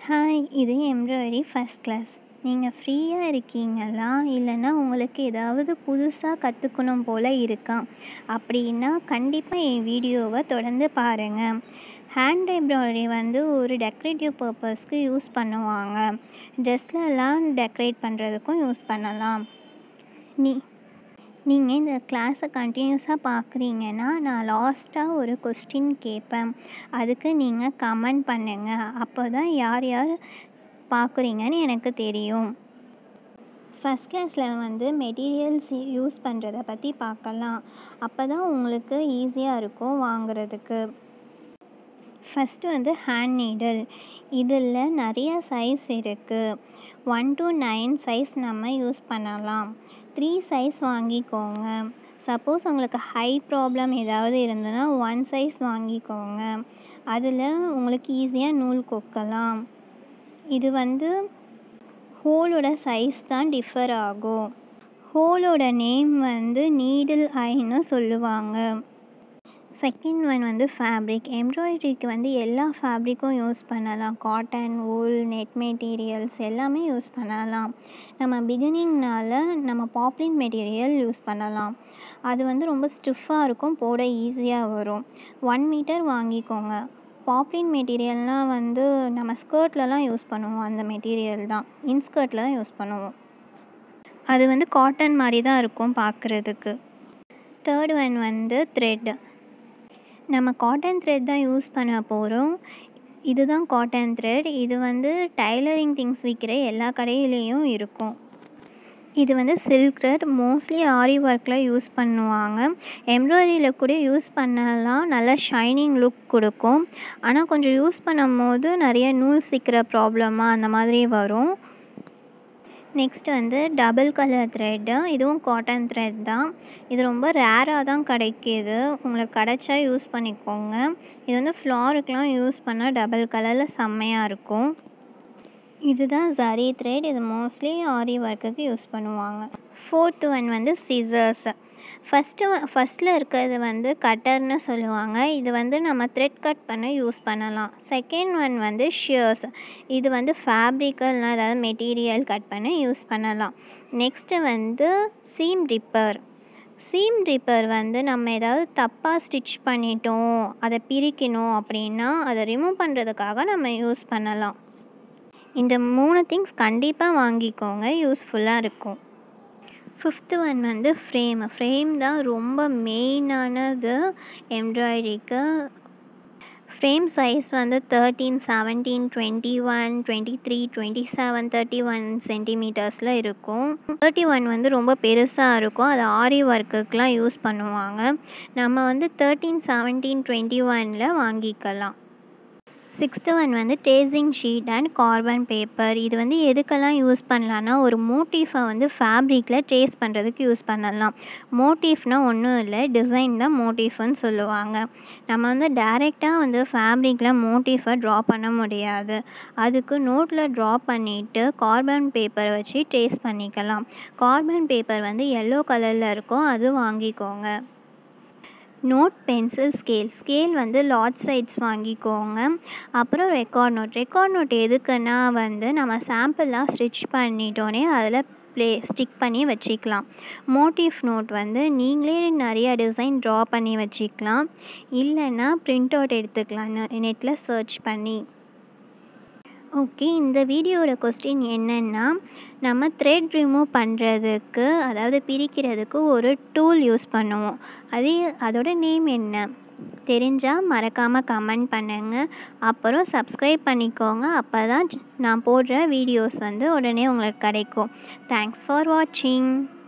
hi இது embroidery first class நீங்கள் ஃப்ரீயாக இருக்கீங்களா இல்லைன்னா உங்களுக்கு ஏதாவது புதுசாக கற்றுக்கணும் போல் இருக்கா அப்படின்னா கண்டிப்பாக என் வீடியோவை தொடர்ந்து பாருங்கள் ஹேண்ட் எம்ப்ராய்டரி வந்து ஒரு டெக்கரேட்டிவ் பர்பஸ்க்கு யூஸ் பண்ணுவாங்க ட்ரெஸ்லலாம் டெக்கரேட் பண்ணுறதுக்கும் யூஸ் பண்ணலாம் நீ நீங்கள் இந்த கிளாஸை கண்டினியூஸாக பார்க்குறீங்கன்னா நான் லாஸ்ட்டாக ஒரு கொஸ்டின் கேட்பேன் அதுக்கு நீங்கள் கமெண்ட் பண்ணுங்கள் அப்போ தான் யார் யார் பார்க்குறீங்கன்னு எனக்கு தெரியும் ஃபஸ்ட் கிளாஸில் வந்து மெட்டீரியல்ஸ் யூஸ் பண்ணுறத பற்றி பார்க்கலாம் அப்போ தான் உங்களுக்கு ஈஸியாக இருக்கும் வாங்குறதுக்கு ஃபஸ்ட்டு வந்து ஹேண்ட் நீடில் இதில் நிறைய சைஸ் இருக்குது ஒன் டு நைன் சைஸ் நம்ம யூஸ் பண்ணலாம் த்ரீ சைஸ் வாங்கிக்கோங்க சப்போஸ் உங்களுக்கு ஹை ப்ராப்ளம் ஏதாவது இருந்ததுன்னா ஒன் சைஸ் வாங்கிக்கோங்க அதில் உங்களுக்கு ஈஸியாக நூல் கொக்கலாம் இது வந்து ஹோலோட சைஸ் தான் டிஃபர் ஆகும் ஹோலோட நேம் வந்து நீடில் ஐன்னு சொல்லுவாங்க செகண்ட் ஒன் வந்து ஃபேப்ரிக் எம்ப்ராய்டரிக்கு வந்து எல்லா ஃபேப்ரிக்கும் யூஸ் பண்ணலாம் காட்டன் wool நெட் மெட்டீரியல்ஸ் எல்லாமே யூஸ் பண்ணலாம் நம்ம பிகினிங்னால நம்ம பாப்லின் மெட்டீரியல் யூஸ் பண்ணலாம் அது வந்து ரொம்ப ஸ்டிஃபாக இருக்கும் போட ஈஸியாக வரும் ஒன் மீட்டர் வாங்கிக்கோங்க பாப்லின் மெட்டீரியல்னால் வந்து நம்ம ஸ்கர்ட்லலாம் யூஸ் பண்ணுவோம் அந்த மெட்டீரியல் தான் இன்ஸ்கர்ட்டில் தான் யூஸ் பண்ணுவோம் அது வந்து காட்டன் மாதிரி தான் இருக்கும் பார்க்குறதுக்கு தேர்ட் ஒன் வந்து த்ரெட் நம்ம காட்டன் த்ரெட் தான் யூஸ் பண்ண போகிறோம் இதுதான் காட்டன் த்ரெட் இது வந்து டைலரிங் திங்ஸ் விற்கிற எல்லா கடையிலையும் இருக்கும் இது வந்து சில்க் த்ரெட் மோஸ்ட்லி ஆரி ஒர்க்கில் யூஸ் பண்ணுவாங்க எம்ப்ராய்டரியில் கூட யூஸ் பண்ணலாம் நல்லா ஷைனிங் லுக் கொடுக்கும் ஆனால் கொஞ்சம் யூஸ் பண்ணும் போது நிறைய நூல் சிக்கிற ப்ராப்ளமாக அந்த மாதிரி வரும் நெக்ஸ்ட் வந்து டபுள் கலர் த்ரெட்டு இதுவும் காட்டன் த்ரெட் தான் இது ரொம்ப ரேராக தான் கிடைக்கிது உங்களுக்கு கிடைச்சா யூஸ் பண்ணிக்கோங்க இது வந்து ஃப்ளாருக்கெலாம் யூஸ் பண்ணால் டபுள் கலரில் செம்மையாக இருக்கும் இதுதான் ஜரி த்ரெட் இது மோஸ்ட்லி ஆரி ஒர்க்குக்கு யூஸ் பண்ணுவாங்க ஃபோர்த்து ஒன் வந்து சிசர்ஸ் ஃபஸ்ட்டு ஃபஸ்ட்டில் இருக்கிறது வந்து கட்டர்னு சொல்லுவாங்க இது வந்து நம்ம த்ரெட் கட் பண்ண யூஸ் பண்ணலாம் செகண்ட் ஒன் வந்து ஷியர்ஸ் இது வந்து ஃபேப்ரிக்கல்னா அதாவது மெட்டீரியல் கட் பண்ண யூஸ் பண்ணலாம் நெக்ஸ்ட்டு வந்து சீம் ரிப்பர் சீம் ரிப்பர் வந்து நம்ம ஏதாவது தப்பாக ஸ்டிச் பண்ணிட்டோம் அதை பிரிக்கணும் அப்படின்னா அதை ரிமூவ் பண்ணுறதுக்காக நம்ம யூஸ் பண்ணலாம் இந்த மூணு திங்ஸ் கண்டிப்பாக வாங்கிக்கோங்க யூஸ்ஃபுல்லாக இருக்கும் ஃபிஃப்த்து ஒன் வந்து ஃப்ரேம் ஃப்ரேம் தான் ரொம்ப மெயினானது எம்ப்ராய்டரிக்கு ஃப்ரேம் சைஸ் வந்து thirteen seventeen twenty one twenty three twenty seven thirty one சென்டிமீட்டர்ஸில் இருக்கும் தேர்ட்டி ஒன் வந்து ரொம்ப பெருசாக இருக்கும் அது ஆரி ஒர்க்குக்கெலாம் யூஸ் பண்ணுவாங்க நம்ம வந்து தேர்ட்டீன் செவன்டீன் டுவெண்ட்டி ஒனில் வாங்கிக்கலாம் சிக்ஸ்த்து ஒன் வந்து tracing sheet and carbon paper இது வந்து எதுக்கெல்லாம் யூஸ் பண்ணலான்னா ஒரு மோட்டிஃபை வந்து ஃபேப்ரிக்கில் ட்ரேஸ் பண்ணுறதுக்கு யூஸ் பண்ணலாம் மோட்டிஃப்னால் ஒன்றும் இல்லை டிசைன் தான் மோட்டிஃப்னு சொல்லுவாங்க நம்ம வந்து டைரெக்டாக வந்து ஃபேப்ரிக்கில் மோட்டிஃபை ட்ரா பண்ண முடியாது அதுக்கு நோட்டில் ட்ரா பண்ணிவிட்டு கார்பன் பேப்பரை வச்சு ட்ரேஸ் பண்ணிக்கலாம் கார்பன் பேப்பர் வந்து எல்லோ கலரில் இருக்கும் அது வாங்கிக்கோங்க நோட் பென்சில் ஸ்கேல் ஸ்கேல் வந்து லார்ஜ் சைட்ஸ் வாங்கிக்கோங்க அப்புறம் ரெக்கார்ட் நோட் ரெக்கார்ட் நோட் எதுக்குன்னா வந்து நம்ம சாம்பிளாக ஸ்டிச் பண்ணிட்டோன்னே அதில் ப்ளே ஸ்டிக் பண்ணி வச்சுக்கலாம் மோட்டிவ் நோட் வந்து நீங்களே நிறைய டிசைன் ட்ரா பண்ணி வச்சுக்கலாம் இல்லைன்னா ப்ரிண்ட் அவுட் எடுத்துக்கலாம் நெட்டில் சர்ச் பண்ணி ஓகே இந்த வீடியோட கொஸ்டின் என்னென்னா நம்ம த்ரெட் ரிமூவ் பண்ணுறதுக்கு அதாவது பிரிக்கிறதுக்கு ஒரு டூல் யூஸ் பண்ணுவோம் அது அதோட நேம் என்ன தெரிஞ்சால் மறக்காமல் கமெண்ட் பண்ணுங்கள் அப்புறம் சப்ஸ்கிரைப் பண்ணிக்கோங்க அப்போ தான் நான் போடுற வீடியோஸ் வந்து உடனே உங்களுக்கு கிடைக்கும் தேங்க்ஸ் ஃபார் வாட்சிங்